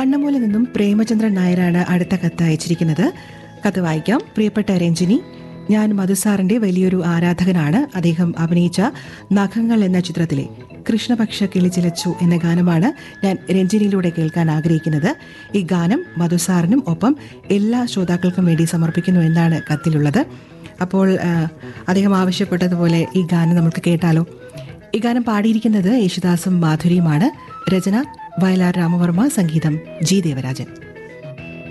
കണ്ണമൂല നിന്നും പ്രേമചന്ദ്രൻ നായരാണ് അടുത്ത കത്ത് അയച്ചിരിക്കുന്നത് കത്ത് വായിക്കാം പ്രിയപ്പെട്ട രഞ്ജിനി ഞാൻ മധുസാറിന്റെ വലിയൊരു ആരാധകനാണ് അദ്ദേഹം അഭിനയിച്ച നഖങ്ങൾ എന്ന ചിത്രത്തിലെ കൃഷ്ണപക്ഷ കിളിച്ചിലച്ചു എന്ന ഗാനമാണ് ഞാൻ രഞ്ജിനിയിലൂടെ കേൾക്കാൻ ആഗ്രഹിക്കുന്നത് ഈ ഗാനം മധുസാറിനും ഒപ്പം എല്ലാ ശ്രോതാക്കൾക്കും വേണ്ടി സമർപ്പിക്കുന്നു എന്നാണ് കത്തിലുള്ളത് അപ്പോൾ ആ, അദ്ദേഹം ആവശ്യപ്പെട്ടതുപോലെ ഈ ഗാനം നമുക്ക് കേട്ടാലോ ഈ ഗാനം പാടിയിരിക്കുന്നത് യേശുദാസും മാധുരിയുമാണ് രചന വയലാർ രാമവർമ്മ സംഗീതം ജി ദേവരാജൻ